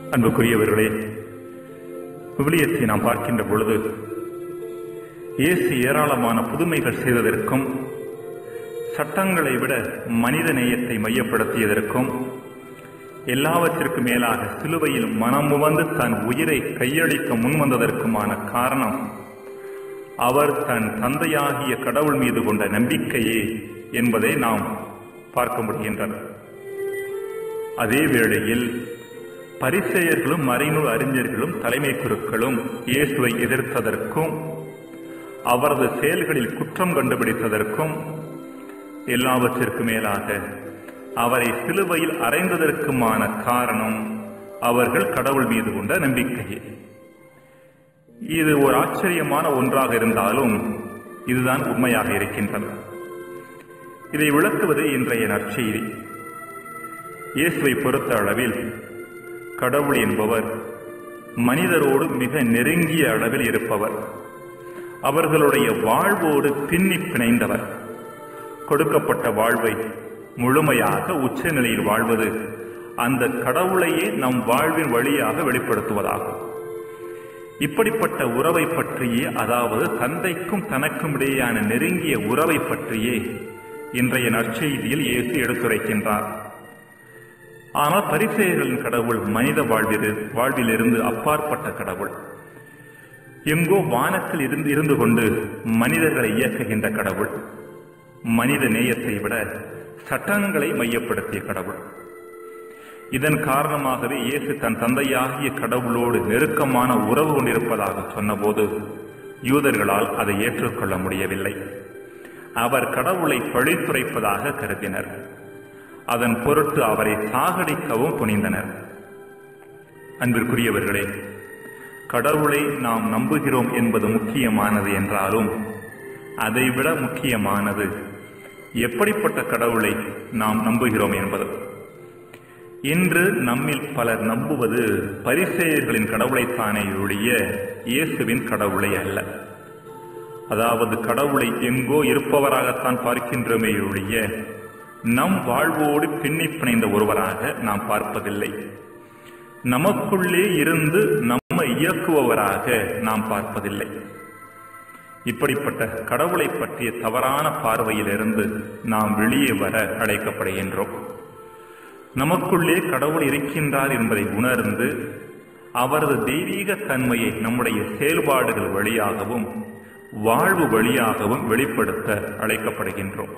அன்புக்குரியவர்களே விவிலியத்தை நாம் பார்க்கின்ற பொழுது இயேசு ஏராளமான புதுமைகள் செய்ததற்கும் சட்டங்களை விட மனித நேயத்தை மையப்படுத்தியதற்கும் எல்லாவற்றிற்கும் மேலாக சிலுவையில் மனமுவந்து தன் உயிரை கையளிக்க முன்வந்ததற்குமான காரணம் அவர் தன் தந்தையாகிய கடவுள் மீது கொண்ட நம்பிக்கையே என்பதை நாம் பார்க்க முடிகின்றனர் அதே வேளையில் பரிசெயர்களும் மறைநூல் அறிஞர்களும் தலைமை குருக்களும் இயேசுவை எதிர்த்ததற்கும் அவரது செயல்களில் குற்றம் கண்டுபிடித்ததற்கும் எல்லாவற்றிற்கும் மேலாக அவரை சிலுவையில் அறைந்ததற்குமான காரணம் அவர்கள் கடவுள் மீது கொண்ட நம்பிக்கையே இது ஒரு ஆச்சரியமான ஒன்றாக இருந்தாலும் இதுதான் உண்மையாக இருக்கின்றது இதை விளக்குவது இன்றைய நற்செய்தி இயேசுவை பொறுத்த அளவில் கடவுள் என்பவர் மனிதரோடு மிக நெருங்கிய அளவில் இருப்பவர் அவர்களுடைய வாழ்வோடு பின்னி பிணைந்தவர் கொடுக்கப்பட்ட வாழ்வை முழுமையாக உச்சநிலையில் வாழ்வது அந்த கடவுளையே நம் வாழ்வின் வழியாக வெளிப்படுத்துவதாகும் இப்படிப்பட்ட உறவை பற்றியே அதாவது தந்தைக்கும் தனக்கும் இடையேயான நெருங்கிய உறவை பற்றியே இன்றைய நற்செய்தியில் இயேசு எடுத்துரைக்கின்றார் ஆனால் பரிசெயர்களின் கடவுள் மனித வாழ்வில் வாழ்விலிருந்து அப்பாற்பட்ட கடவுள் எங்கோ வானத்தில் இருந்து இருந்து கொண்டு மனிதர்களை இயக்குகின்ற கடவுள் மனித நேயத்தை விட சட்டங்களை மையப்படுத்திய கடவுள் இதன் காரணமாகவே இயேசு தன் தந்தையாகிய கடவுளோடு நெருக்கமான உறவு கொண்டிருப்பதாக சொன்னபோது யூதர்களால் அதை ஏற்றுக்கொள்ள முடியவில்லை அவர் கடவுளை பழித்துரைப்பதாக கருதினர் அதன் பொருட்டு அவரை சாகடிக்கவும் துணிந்தனர் அன்பிற்குரியவர்களே கடவுளை நாம் நம்புகிறோம் என்பது முக்கியமானது என்றாலும் அதைவிட முக்கியமானது எப்படிப்பட்ட கடவுளை நாம் நம்புகிறோம் என்பது இன்று நம்மில் பலர் நம்புவது பரிசெயர்களின் கடவுளைத்தானே ஒழிய இயேசுவின் கடவுளை அல்ல அதாவது கடவுளை எங்கோ இருப்பவராகத்தான் பார்க்கின்றோமே ஒழிய நம் வாழ்வோடு பின்னி பிணைந்த ஒருவராக நாம் பார்ப்பதில்லை நமக்குள்ளே இருந்து நம்மை இயக்குபவராக நாம் பார்ப்பதில்லை இப்படிப்பட்ட கடவுளை பற்றிய தவறான பார்வையிலிருந்து நாம் வெளியே வர அழைக்கப்படுகின்றோம் நமக்குள்ளே கடவுள் இருக்கின்றார் என்பதை உணர்ந்து அவரது தெய்வீக தன்மையை நம்முடைய செயல்பாடுகள் வழியாகவும் வாழ்வு வழியாகவும் வெளிப்படுத்த அழைக்கப்படுகின்றோம்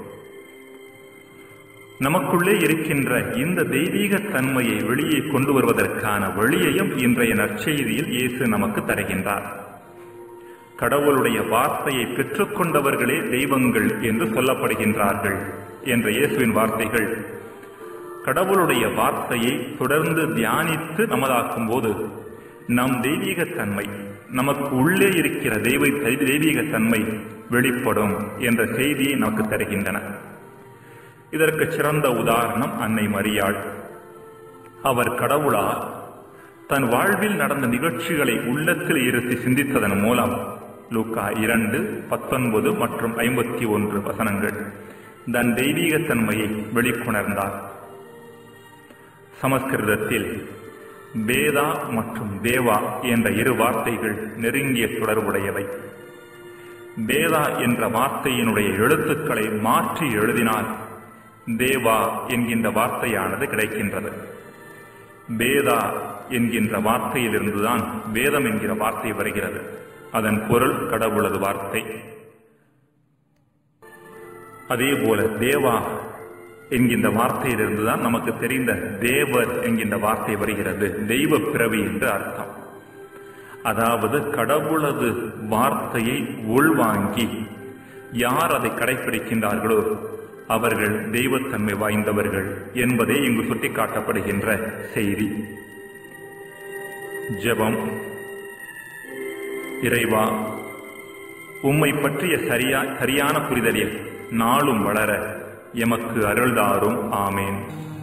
நமக்குள்ளே இருக்கின்ற இந்த தெய்வீக தன்மையை வெளியே கொண்டு வருவதற்கான வழியையும் இன்றைய நற்செய்தியில் இயேசு நமக்கு தருகின்றார் கடவுளுடைய வார்த்தையை பெற்றுக்கொண்டவர்களே தெய்வங்கள் என்று சொல்லப்படுகின்றார்கள் என்ற இயேசுவின் வார்த்தைகள் கடவுளுடைய வார்த்தையை தொடர்ந்து தியானித்து நமதாக்கும் போது நம் தெய்வீக தன்மை நமக்கு உள்ளே இருக்கிற தெய்வ தெய்வீக தன்மை வெளிப்படும் என்ற செய்தியை நமக்கு தருகின்றன இதற்கு சிறந்த உதாரணம் அன்னை மரியாள் அவர் கடவுளால் தன் வாழ்வில் நடந்த நிகழ்ச்சிகளை உள்ளத்தில் இருத்தி சிந்தித்ததன் மூலம் லூக்கா இரண்டு பத்தொன்பது மற்றும் ஐம்பத்தி ஒன்று வசனங்கள் தன் தெய்வீக தன்மையை வெளிக்கொணர்ந்தார் சமஸ்கிருதத்தில் வேதா மற்றும் தேவா என்ற இரு வார்த்தைகள் நெருங்கிய தொடர்புடையவை வேதா என்ற வார்த்தையினுடைய எழுத்துக்களை மாற்றி எழுதினால் தேவா என்கின்ற வார்த்தையானது கிடைக்கின்றது வேதா என்கின்ற வார்த்தையிலிருந்துதான் வேதம் என்கிற வார்த்தை வருகிறது அதன் பொருள் கடவுளது வார்த்தை அதே போல தேவா என்கின்ற வார்த்தையிலிருந்துதான் நமக்கு தெரிந்த தேவர் என்கின்ற வார்த்தை வருகிறது தெய்வ பிறவி என்று அர்த்தம் அதாவது கடவுளது வார்த்தையை உள்வாங்கி யார் அதை கடைபிடிக்கின்றார்களோ அவர்கள் தெய்வத்தன்மை வாய்ந்தவர்கள் என்பதே இங்கு சுட்டிக்காட்டப்படுகின்ற செய்தி ஜெபம் இறைவா உம்மை பற்றிய சரியா சரியான புரிதலில் நாளும் வளர எமக்கு அருள்தாரும் ஆமேன்